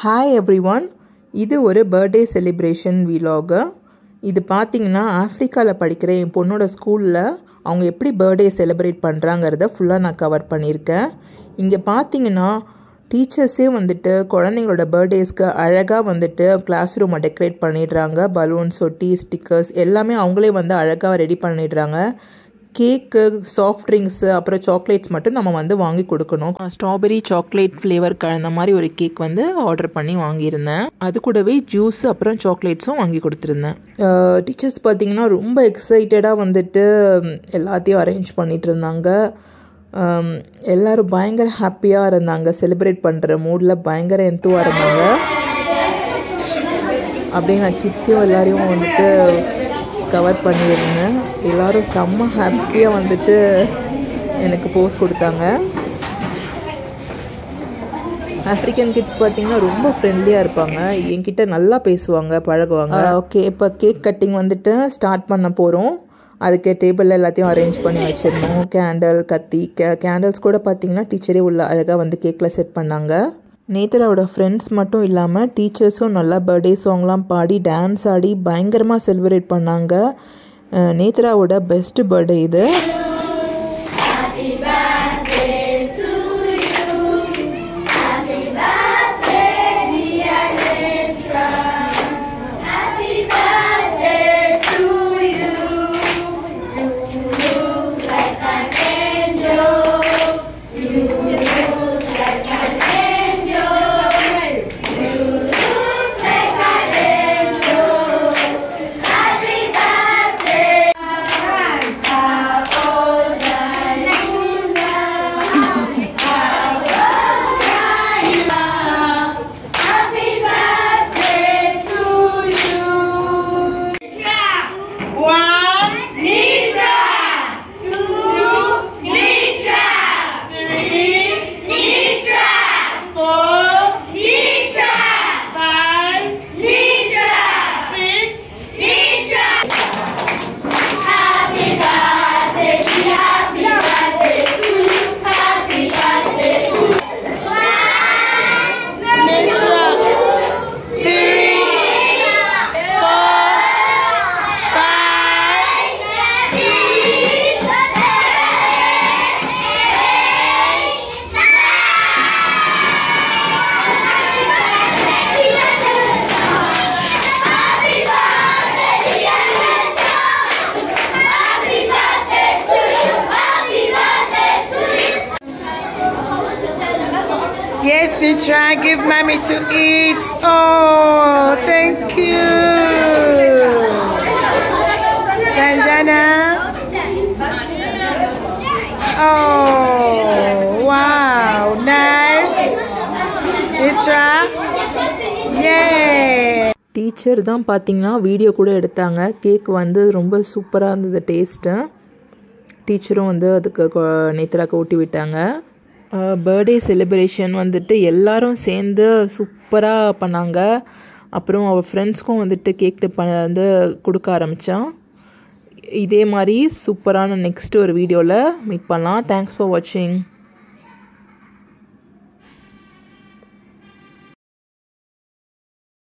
Hi every one இது ஒரு birthday celebration vlog இது பார்த்தீங்கன்னா ஆஃப்ரிக்காவில் படிக்கிற என் பொண்ணோட ஸ்கூலில் அவங்க எப்படி பர்த்டே செலிப்ரேட் பண்ணுறாங்கிறத ஃபுல்லாக நான் கவர் பண்ணியிருக்கேன் இங்கே பார்த்தீங்கன்னா டீச்சர்ஸே வந்துட்டு குழந்தைங்களோட பர்த்டேஸ்க்கு அழகாக வந்துட்டு கிளாஸ் ரூமை டெக்கரேட் பண்ணிடுறாங்க பலூன்ஸ் ஒட்டி ஸ்டிக்கர்ஸ் எல்லாமே அவங்களே வந்து அழகாக ரெடி பண்ணிடுறாங்க கேக்கு சாஃப்ட் ட்ரிங்க்ஸு அப்புறம் சாக்லேட்ஸ் மட்டும் நம்ம வந்து வாங்கி கொடுக்கணும் ஸ்ட்ராபெரி சாக்லேட் ஃப்ளேவர் கலந்த மாதிரி ஒரு கேக் வந்து ஆர்டர் பண்ணி வாங்கியிருந்தேன் அது கூடவே ஜூஸ் அப்புறம் சாக்லேட்ஸும் வாங்கி கொடுத்துருந்தேன் டீச்சர்ஸ் பார்த்தீங்கன்னா ரொம்ப எக்ஸைட்டடாக வந்துட்டு எல்லாத்தையும் அரேஞ்ச் பண்ணிட்டு இருந்தாங்க எல்லோரும் பயங்கர ஹாப்பியாக இருந்தாங்க செலிப்ரேட் பண்ணுற மூடில் பயங்கர எந்துவாக இருந்தாங்க அப்படியே நான் கிட்ஸையும் எல்லாரையும் வந்துட்டு கவர் பண்ணியிருந்தேன் எல்லோரும் செம்ம ஹாப்பியாக வந்துட்டு எனக்கு போஸ் கொடுத்தாங்க ஆஃப்ரிக்கன் கிட்ஸ் பார்த்தீங்கன்னா ரொம்ப ஃப்ரெண்ட்லியாக இருப்பாங்க என்கிட்ட நல்லா பேசுவாங்க பழகுவாங்க ஓகே இப்போ கேக் கட்டிங் வந்துட்டு ஸ்டார்ட் பண்ண போகிறோம் அதுக்கு டேபிளில் எல்லாத்தையும் அரேஞ்ச் பண்ணி வச்சிருந்தோம் கேண்டில் கத்தி கே கேண்டில்ஸ் கூட பார்த்தீங்கன்னா டீச்சரே உள்ள அழகாக வந்து கேக்கில் செட் பண்ணாங்க நேத்ராவோட ஃப்ரெண்ட்ஸ் மட்டும் இல்லாமல் டீச்சர்ஸும் நல்லா பர்த்டே சாங்லாம் பாடி டான்ஸ் ஆடி பயங்கரமாக செலிப்ரேட் பண்ணாங்க நேத்ராவோட பெஸ்ட் பர்த்டே இது Yes, Nitra, give mommy to eat. Oh, thank you. Sanjana. Oh, wow, nice. Nitra. Yay. Teacher தான் பார்த்தீங்கன்னா வீடியோ கூட எடுத்தாங்க கேக் வந்து ரொம்ப சூப்பராக இருந்தது டேஸ்ட்டு டீச்சரும் வந்து அதுக்கு நேத்ராக்கு ஊட்டி விட்டாங்க பர்த்டே செலிப்ரேஷன் வந்துட்டு எல்லாரும் சேர்ந்து சூப்பராக பண்ணாங்க அப்புறம் அவள் ஃப்ரெண்ட்ஸ்க்கும் வந்துட்டு கேக் பண்ண வந்து கொடுக்க ஆரம்பித்தான் இதே மாதிரி சூப்பரான நெக்ஸ்ட் ஒரு வீடியோவில் மீட் பண்ணலாம் தேங்க்ஸ் ஃபார் வாட்சிங்